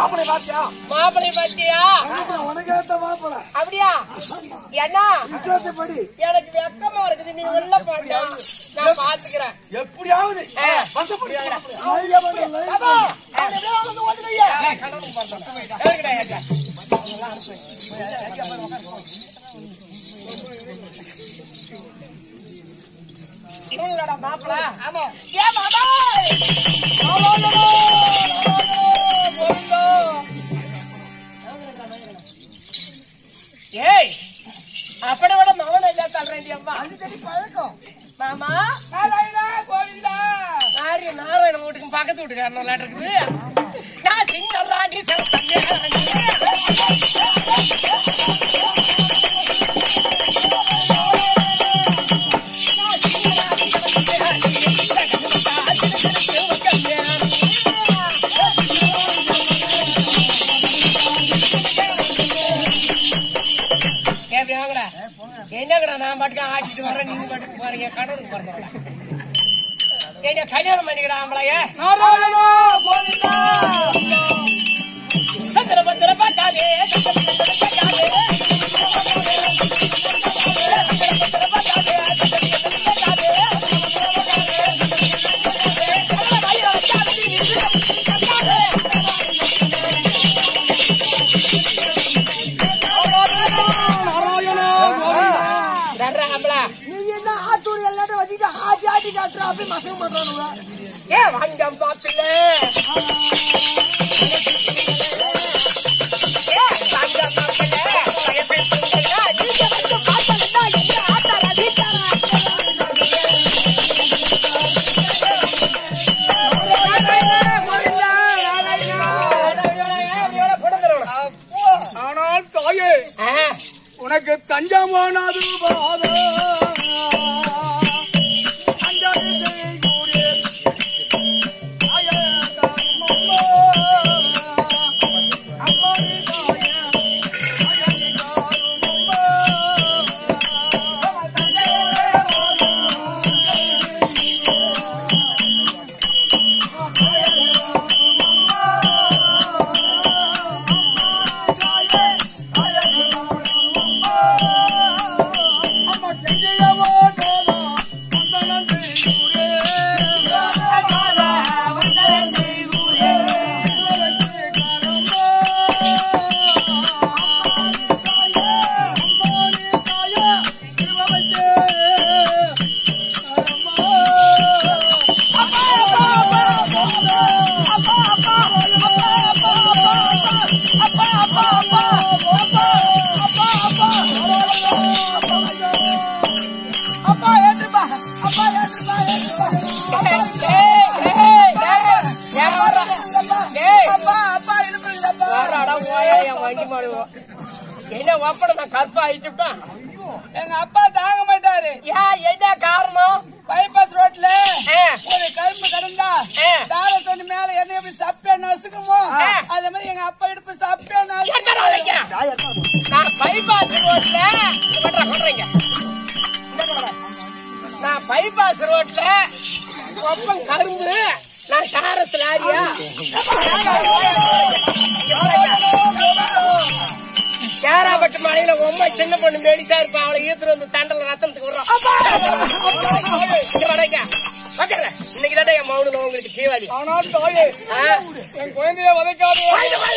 மாப்பிளை பாத்தியா மாப்பிளை பத்தியா உனக்கு ஏத்த மாப்பிளை அப்படியா என்ன விசேஷப்படி எனக்கு வெக்கமா இருக்குது நீ உள்ள போட்டா நான் பாத்துக்கிறேன் எப்படியாவது ஆ. வசப்படி அப்பா, அவனை எப்படியோ வந்து ஓட்டுக்கையா. எதுக்குடா ஏச்சா? இவங்களோட மாப்பிள ஆமா ஏன் மாமா ஏய் அப்படி விட மகன் இல்ல தள்ளுறேன் அம்மா பழக்கம் மாமா கோவிந்தா நாரி நாராயண வீட்டுக்கு பக்கத்து வீட்டுக்காரன் விளையாட்டு இருக்குது நான் சிங்கராணி என்னங்கடா நான் பாட்டுக்கு ஆட்டிட்டு வரேன் நீங்க பாட்டுக்கு போறீங்க கடவுளுக்கு பிறந்தவங்களா என்ன கல்யாணம் பண்ணிக்கடா ஆம்பளைய நாராயணா கோவிந்தா சந்திர பத்திர பார்த்தாதே சந்திர பத்திர பார்த்தாதே நாராயணா கோவிந்தா ஆம்பளா நீ என்ன ஆத்தூர் எல்லாத்தையும் வச்சுக்கிட்டு ஆட்டி ஆட்டி காட்டுற அப்படி மசம் பண்றானுங்க ஏ வங்கம் பாப்பில ஏ வங்கம் பாப்பில பயப்பேசுங்களா நீங்க வந்து பார்த்தா இந்த ஆத்தால வீட்டாரா ஆனால் தாயே உனக்கு தஞ்சமானது பாத அப்பா ஏற்றுப்பா அப்பா ஏற்றுப்பா ஏற்றுப்பா அப்பா அப்பா இழுப்புங்கப்பா என்ன ஒப்பட நான் கற்பா அழிச்சுட்டான் எங்க அப்பா தாங்க மாட்டாரு ஏன் என்ன காரணம் பைபாஸ் ரோட்ல ஆ. ஒரு கரும்பு கடந்தா ஆ. தார சொன்ன மேல என்ன எப்படி சப்பே நசுக்குமோ ஆ. அதே மாதிரி எங்க அப்பா இடுப்பு சப்பே எங்கடா வைக்க? நான் பைபாஸ் ரோட்ல இங்க பண்றேன், சொல்றேங்க. நான் பைபாஸ் ரோட்ல ஒப்பம் கரும்பு நான் காரத்துல ஆரியா கேராப்பட்டு மலையில உண்மை சின்ன பொண்ணு மேடிச்சா இருப்பா அவளை ஈத்துட்டு வந்து தண்டல ரத்தனத்துக்கு விடுறோம் இங்க வரைங்க உக்காருங்க. இன்னைக்கு தான் என் மௌனில் உங்களுக்கு தீபாவளி ஆனால் தாயே ஆ? என் குழந்தைய வதைக்காதே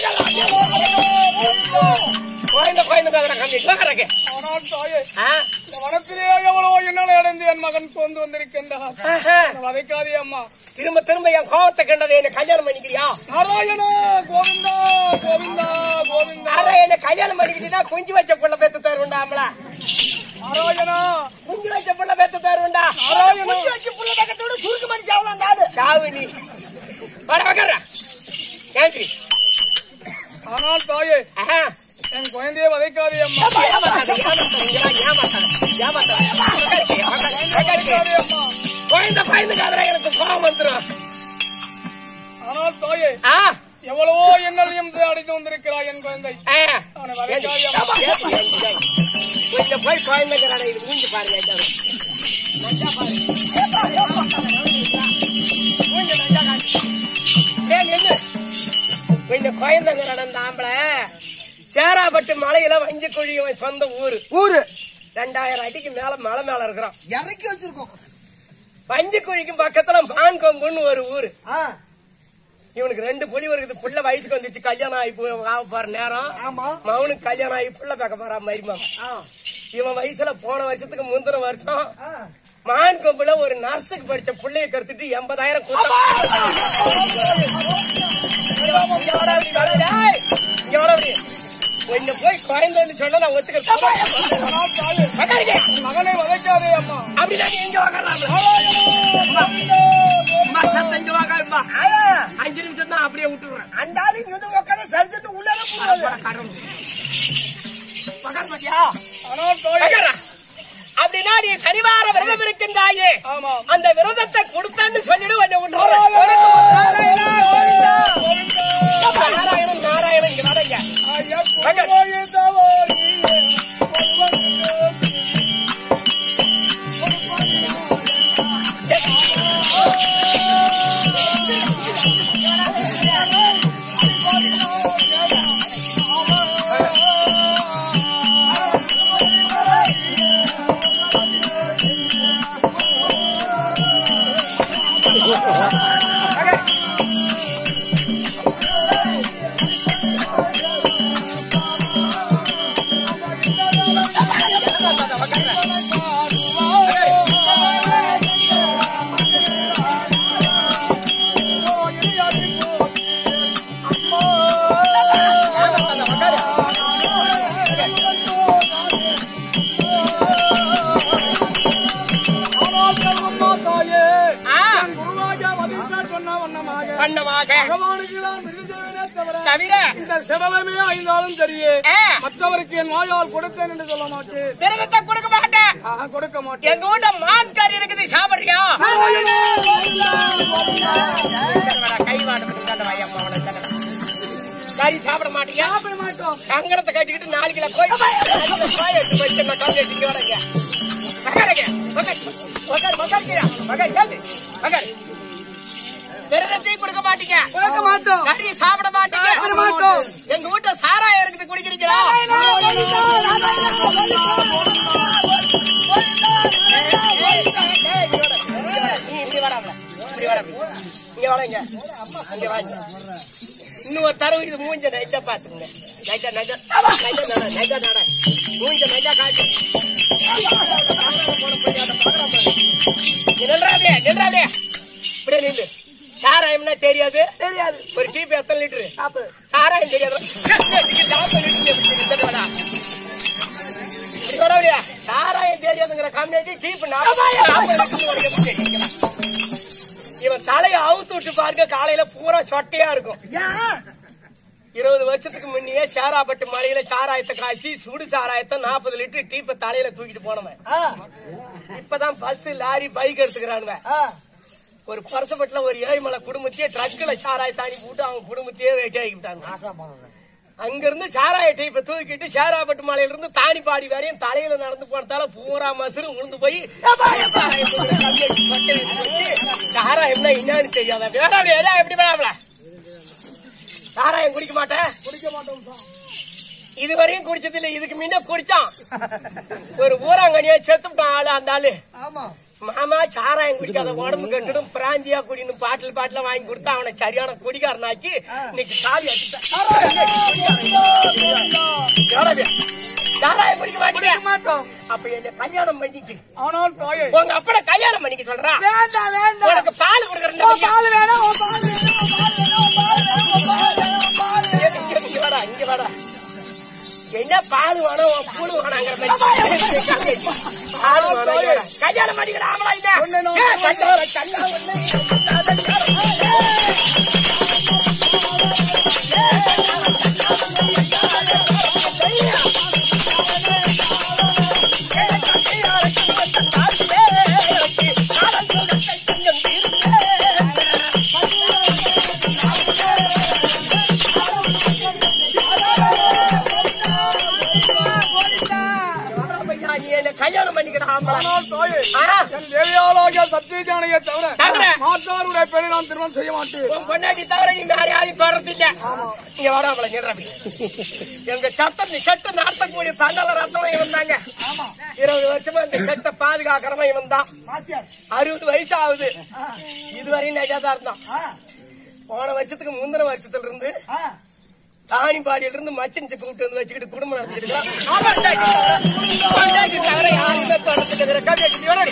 கோயந்த கோயந்த கதை கம்மி உக்காருங்க. ஆனால் தாயே ஆ? இந்த வனத்திலே எவ்வளவோ என்னால் அடைந்து என் மகன் கொண்டு வந்திருக்கின்றார் ஆஹா. என்னை வதைக்காதே அம்மா திரும்ப திரும்ப என் கோவத்தை கண்டதை என்ன கல்யாணம் பண்ணிக்கிறியா நாராயணா கோவிந்தா கோவிந்தா கோவிந்தா அட என்ன கல்யாணம் பண்ணிக்கிட்டா குஞ்சு வச்ச புள்ள பெத்து தருவண்டா ஆம்பள நாராயணா குஞ்சு வச்ச புள்ள பெத்து தருவண்டா நாராயணா வச்சு புள்ள பக்கத்தோட சுருக்கு மாதிரி சாவலாம் தாது சாவு நீ வர வக்கற ஏந்திரி ஆனால் தாயே ஆஹா. என் குழந்தைய வதைக்காதே அம்மா ஏமாத்தாத, ஏமாத்தாத, இங்க வா, ஏமாத்தாத, ஏமாத்தாத. உக்காருங்க, உக்காருங்க, உக்காருங்க. வதைக்காதே அம்மா குழந்தை பயந்துக்காதடா, எனக்கு கோவம் வந்துரும் ஆனால் தாயே ஆ எவ்வளவோ என்னாலையும் அடைந்து வந்திருக்கிறாய் என் குழந்தை ஆ. அவனை ஏந்திரி. வதைக்காதே அம்மா ஏந்திரி, ஏந்திரி, ஏந்திரி. கொஞ்சம் போய் குழந்தைங்கிறாடா, இது மூஞ்சி பாருங்க எல்லாரும். நல்லா பாருங்க. மூஞ்சி நல்லா காட்டு. ஏய், நில்லு. கொஞ்சம் கோயந்தங்கிறான அந்த ஆம்பளை சேராப்பட்டு மலையில வஞ்சி குழி இவன் சொந்த ஊரு ஊரு ரெண்டாயிரம் அடிக்கு மேல மலை மேல இருக்கிறான் இறக்கி வச்சிருக்கோம் வஞ்சி குழிக்கு பக்கத்துல மான் கொம்புன்னு ஒரு ஊரு ஆ, இவனுக்கு ரெண்டு புலி இருக்குது புள்ள வயசுக்கு வந்துச்சு கல்யாணம் ஆகி போய் ஆக போற நேரம் ஆமா மவனுக்கு கல்யாணம் ஆகி புள்ள பார்க்க போறான் மரிமா ஆ, இவன் வயசுல போன வருஷத்துக்கு முந்தின வருஷம் ஆ. மான் கொம்புல ஒரு நர்ஸுக்கு படிச்ச புள்ளைய கருத்துட்டு எண்பதாயிரம் கொஞ்ச போய் குறைந்தன்னு சொன்னா நான் ஒத்துக்கிறேன் மகனை வதைக்காதே அம்மா அப்படின்னா நீ எங்க உக்காரலாம் சத்தம் இங்க உக்காருப்பா ஆயா, அஞ்சு நிமிஷம் தான் அப்படியே விட்டுறேன் அந்த ஆளு இங்க வந்து உட்காந்து சரிச்சுட்டு உள்ளார போகாது ஆனால் தாயே அப்படின்னா நீ சனிவார விரதம் இருக்கின்றாயே ஆமா அந்த விரதத்தை கொடுத்தான்னு சொல்லிடு உன்னை நாராயணன் நாராயணன் இங்க வாடங்க ஐயா பொதுவாயே தவறியே அம்மா தாயே என் குருவாக வதித்த சொன்ன வண்ணமாக பண்ணமாக பகவானுக்கு நான் மிருகஜீவனே தவிர தவிர இந்த செவலமே ஐந்தாலும் சரியே ஆ, மற்றவருக்கு என் வாயால் கொடுத்தேன் என்று சொல்ல மாட்டேன் விரதத்தை கொடுக்க மாட்டேன் ஆஹா, கொடுக்க மாட்டேன் எங்க வீட்ட மான் கறி இருக்குது சாப்பிடுறியா கை வாட்ட கறி சாப்பிட மாட்டீங்க சாப்பிட மாட்டோம் சங்கடத்தை கட்டிக்கிட்டு நாலு கிலோ கோழி கோழி எடுத்து போய் சின்ன கவுண்ட் எடுத்து வரங்க மகாரங்க மகன் மகன் மகன்கியா மகன் கேளு மகன் விரதத்தையும் கொடுக்க மாட்டீங்க கொடுக்க மாட்டோம் கறி சாப்பிட மாட்டீங்க சாப்பிட மாட்டோம். எங்க வீட்டுல சாராயம் இருக்குது குடிக்கிறீங்களா நீ இப்படி வராமல இப்படி வராமல இங்க வாங்க இங்க வாங்க இன்னும் ஒரு தடவை இது மூஞ்ச நைட்டா பாத்துங்க நைட்டா நைட்டா நைட்டா நட நைட்டா நட மூஞ்ச நைட்டா காட்டு நின்றாதே நின்றாதே இப்படியே நில்லு சாராயம்னா தெரியாது தெரியாது ஒரு டீப் எத்தனை லிட்டரு சாப்பிடு சாராயம் தெரியாது நாற்பது லிட்டர் இப்படி வரா இப்படி வரவில்லையா சாராயம் தெரியாதுங்கிற கம்மியாச்சு டீப் இவன் தலையை அவுத்து விட்டு பாருங்க காலையில பூரா சொட்டையா இருக்கும் ஏன் இருபது வருஷத்துக்கு முன்னையே சேராப்பட்டு மலையில சாராயத்தை காய்ச்சி சுடு சாராயத்தை நாற்பது லிட்டர் டீப்பை தலையில தூக்கிட்டு போனவன் ஆ, இப்பதான் பஸ் லாரி பைக் எடுத்துக்கிறானுவன் ஆ. ஒரு பரசப்பட்டுல ஒரு ஏழ்மலை குடும்பத்தையே ட்ரக்ல சாராயத்தை அனுப்பி விட்டு அவங்க குடும்பத்தையே வெட்டி ஆகிவிட்டாங்க நாசம் பண்ணணும். அங்கிருந்து சாராய டீப்பை தூக்கிட்டு சேராப்பட்டு மலையில இருந்து தானிப்பாடி வரையும் தலையில நடந்து போனதால பூரா மசுரு உளுந்து போய் சாராயம்னா என்னன்னு தெரியாத வேணாம் எல்லாம் எப்படி வேணாம்ல சாராயம் குடிக்க மாட்டேன் குடிக்க மாட்டோம் சார். இதுவரையும் குடிச்சது இல்ல இதுக்கு முன்ன குடிச்சான் ஒரு ஊராங்கனியா செத்துட்டான் ஆளு அந்த ஆளு ஆமா மாமா சாராயம் குடிக்காத உடம்பு கெட்டுடும் பிராந்தியா குடின்னு பாட்டில் பாட்டில வாங்கி கொடுத்தா அவனை சரியான குடிகாரனாக்கி இன்னைக்கு காலி அடிச்சுட்டான். எவ்வளவு? சாராயம் குடிக்க மாட்டீங்க மாட்டோம் அப்ப என்ன கல்யாணம் பண்ணிக்கு ஆனால் தாயே உங்க அப்பட கல்யாணம் பண்ணிக்க சொல்றா வேண்டாம் வேண்டாம் உனக்கு பால் கொடுக்கறேன் உன் பால் வேணும் உன் பால் வேணும் உன் பால் வேணும் உன் பால் வேணும் உன் பால் வேணும் உன் பால் வேணும் இங்க இங்க வாடா இங்க வாடா என்ன பால் வேணும் உன் பூல் வேணாங்கிற மாதிரி பால் வேணும் இங்க வாடா. கல்யாணம் பண்ணிக்கிற ஆமலா இல்ல ஏ, கண்டவர கண்டா ஒண்ணு. நீ என்ன கல்யாணம் பண்ணிக்கிற ஆமலா ஆனால் தாயே ஆ, என் தேவியாளாகிய சத்தியஜா கல்யாணியை தவிர தவிர. மாற்றாருடைய பெண்ணை நான் திருமணம் செய்ய மாட்டேன் உன் பொண்டாட்டி தவிர நீ வேற யாரையும் தொடர்ந்து இல்ல இங்க வராமல நிறவி எங்க சட்டம் நீ சட்ட நடத்தக்கூடிய தண்டல ரத்தம் இவன் தாங்க இருபது வருஷமா இந்த சட்டை பாதுகாக்கிறவன் இவன் தான் அறுபது வயசு ஆகுது இதுவரையும் நெஜாதான் இருந்தான் போன வருஷத்துக்கு முந்தின வருஷத்துல இருந்து தானிப்பாடியில இருந்து மச்சின் கூப்பிட்டு வந்து வச்சுக்கிட்டு குடும்பம் நடத்திட்டு இருக்கான். அவன் பொண்டாட்டி தவிர- பொண்டாட்டி தவிர யாருமே தொடர்ந்துட்டு இருக்கிற கல்யாணத்துக்கு வேணாடி.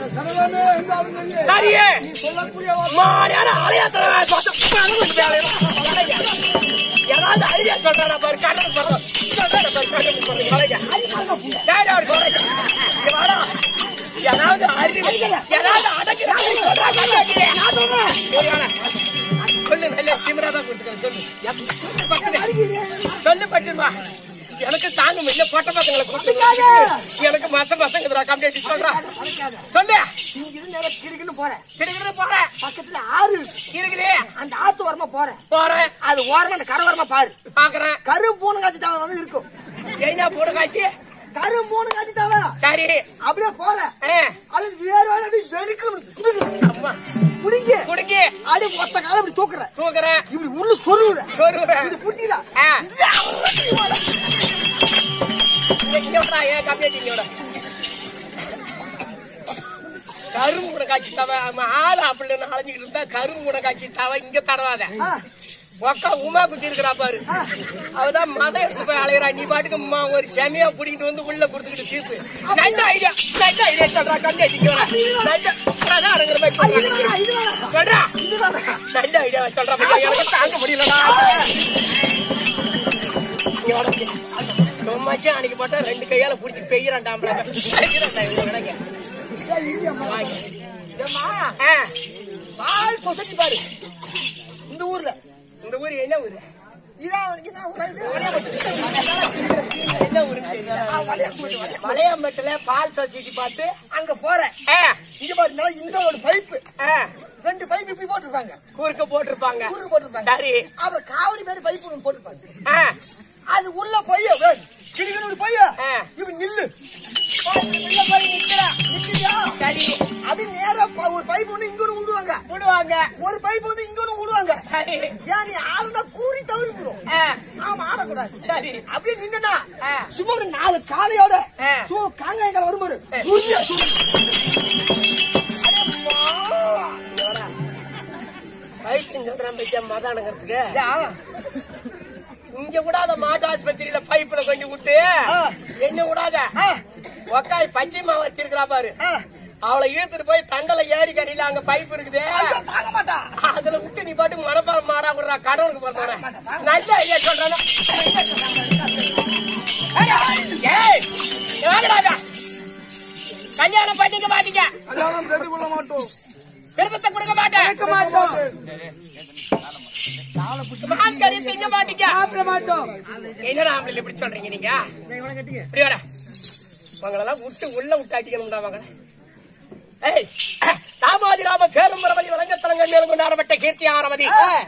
சரியே மாறியான ஆலயத்துல பார்த்து பணம் வேலையா ஏதாவது ஐடியா சொல்றானா பாரு கடன் சொல்றோம் சொல்றானா பாரு கடன் சொல்றோம் வளைங்க டேய் அவர் வளைங்க இங்க வாடா ஏதாவது அறிவு ஏதாவது அடக்குறாங்க சொல்றா கண்டாக்கியே நான் சொல்றேன் சரி வாடா. சொல்லு நல்ல சிமரா தான் கொடுத்துக்கிறேன் சொல்லு சொல்லு பக்கத்துல. சொல்லு பட்டுமா எனக்கு தாங்க முடியல பொட்ட பசங்களை கொடுத்து எனக்கு மாசம் பசங்க கம்ப்ளீட் சொல்றா சொல்லு கிடுக்குன்னு போறேன் கிடுக்கிட்டு போறேன் பக்கத்துல ஆறு இருக்கு. இருக்குது அந்த ஆத்து ஓரமா போறேன் போறேன் அது ஓரமா அந்த கரை ஓரமா பாரு பாக்குறேன் கரு பூனை காட்சி தவிர வந்து இருக்கும் என்ன போட காட்சி கரு பூனை காட்சி தவிர சரி அப்படியே போறேன் ஆ, அது வேற வேற அப்படி வெறுக்கணும் அம்மா புடிங்க குடுக்கி அடி ஒத்த காலம் இப்படி தூக்குற தூக்குறேன் இப்படி உள்ள சொருவுற சொருவேன் இப்படி புடிக்கிறா ஆ. இங்க- இங்க வாடா, ஏன் கம்மியாட்டி இங்க வாடா. கரும்பு கூட காய்ச்சி தவ அவன் ஆளு அப்படின்னு அலைஞ்சிக்கிட்டு இருந்தா கரும்பு கூட காய்ச்சி தவ இங்க தடவாத ஒக்கா உமா குட்டி இருக்கிறா பாரு அவதான் மதம் எடுத்து போய் அலையறா நீ பாட்டுக்கு உம்மா ஒரு செமையா புடிக்கிட்டு வந்து உள்ள குடுத்துக்கிட்டு தீர்த்து நல்ல ஐடியா நல்ல ஐடியா சொல்றா கம்மி அடிக்க நல்ல அதான் அடங்குற மாதிரி சொல்றா. சொல்றா நல்ல ஐடியா சொல்றா பையா, எனக்கு தாங்க முடியலடா இங்க வாடா. சும்மாச்சும் அன்னைக்கு போட்டா ரெண்டு கையால புடிச்சு பெய்யறான் டாம்பள பெய்யறான்டா இவன் கணக்கு. வாங்க. ஏம்மா, ஆ, பால் சொசைட்டி பாரு இந்த ஊர்ல இந்த ஊர் என்ன ஊரு இதான் இதான் ஊரா இது? வளையப்பட்டு. என்ன ஊரு தெரியல. ஆ, வளையப்பட்டு, வளையப்பட்டு. மலையாம்பட்டுல பால் சொசைட்டி பார்த்து அங்க போறேன் ஆ, இங்க பாரு இந்த இந்த ஒரு பைப்பு ஆ, ரெண்டு பைப் இப்படி போட்டிருப்பாங்க குறுக்க போட்டிருப்பாங்க ஊருக்கு போட்டிருப்பாங்க சரி அப்புறம் காவடி மாதிரி பைப் ஒண்ணு போட்டிருப்பாங்க ஆ, அது உள்ள போய் கிடுக்கணும் போய் ஆ. இப்படி நில்லு உள்ள போய் நிக்கிறா. நிக்கிறியா சரி அப்படி நேரா ப- ஒரு பைப் ஒண்ணு இங்க ஒண்ணு விடுவாங்க விடுவாங்க ஒரு பைப் வந்து இங்க ஒண்ணு விடுவாங்க சரி ஏன் நீ ஆளுனா கூறி தவறி போடும் ஆ, ஆமா ஆடக்கூடாது சரி அப்படியே நின்னுனா ஆ. சும்மா ஒரு நாலு காலையோட ஆ. சூ காங்காயங்கால வரும்போது ஆ. உறுதியா சூ. அடே மா. பைத்தியம் சொல்றான் பைத்தியம் மதானங்கிறதுக்கு இங்க விடாத மாட்டு ஆஸ்பத்திரியில பைப்புல கொஞ்சம் விட்டு என்ன விடாத ஆ. ஒக்காய் பச்சை மாவு வச்சிருக்கிறா பாரு ஆ. அவளை இழுத்துட்டு போய் தண்டல ஏரி கடையில அங்க பைப் இருக்குது ஐயோ, தாங்க மாட்டா அதுல விட்டு நீ பாட்டு மனப்பாடம் மாடா விடுறா கடவுளுக்கு பண்றேன் நல்ல ஐடியா சொல்றானே ஏய், வாங்கடாடா. கல்யாணம் பண்ணிக்க மாட்டீங்க கல்யாணம் செய்து கொள்ள மாட்டோம் விருப்பத்தை கொடுக்க மாட்டேன் மான் கறி திங்க மாட்டீங்க என்னடா ஆம்பளை இப்படி சொல்றீங்க நீங்க இப்படி வாடா உங்களெல்லாம் விட்டு உள்ள விட்டு அடிக்கணும்டா வாங்க ஏய் ராமாதி ராம பேரும்பரவழி வழங்கத்தலங்கள் மேலும் கொண்டாடப்பட்ட கீர்த்தி ஆரவதி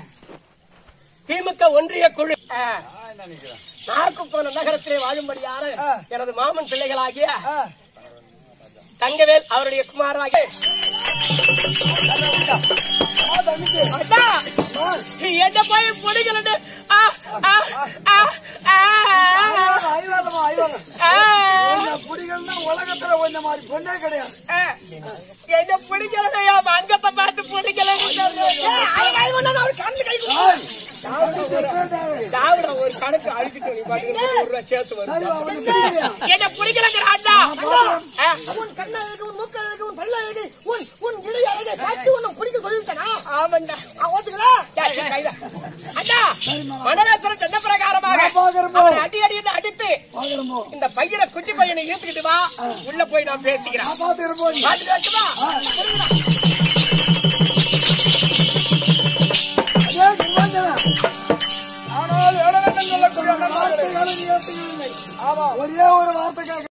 திமுக ஒன்றிய குழு நார்க்குப்போன நகரத்திலே வாழும்படியான எனது மாமன் பிள்ளைகளாகிய தங்கவேல் அவருடைய குமாராகிய அண்ணா, நீ என்ன போய் பிடிக்கலன்னு ஆ, ஆ, ஆ, ஆ, ஐவாதமா ஐவாதம் ஆ. குடிகள்னா உலகத்துல கொஞ்சம் மாதிரி பொண்ணே கிடையாது ஆ. என்ன பிடிக்கலையா அங்கத்தை பார்த்து பிடிக்கலன்னு தாவிட ஒரு கணக்கு அழிச்சிட்டு நீ பாட்டுக்கு ஒரு ரூபா சேர்த்து வரும் என்ன பிடிக்கலங்கிற அண்ணா ஆ. உன் கண்ணா இருக்கு உன் மூக்கா இருக்கு உன் பல்லா இருக்கு உன் உன் இடையா இருக்கு பார்த்து உன்னை பிடிக்க சொல்லிவிட்டனா ஆமாண்டா ஓத்துக்கல யா, சரி, கைதா. அண்ணா மண்டலேஸ்வரன் சட்ட பிரகாரமாக அவனை அடி அடி என்று அடித்து இந்த பையனை குட்டி பையனை இழுத்துக்கிட்டு வா உள்ள போய் நான் பேசிக்கிறேன் பாத்துட்டு வரட்டுமா?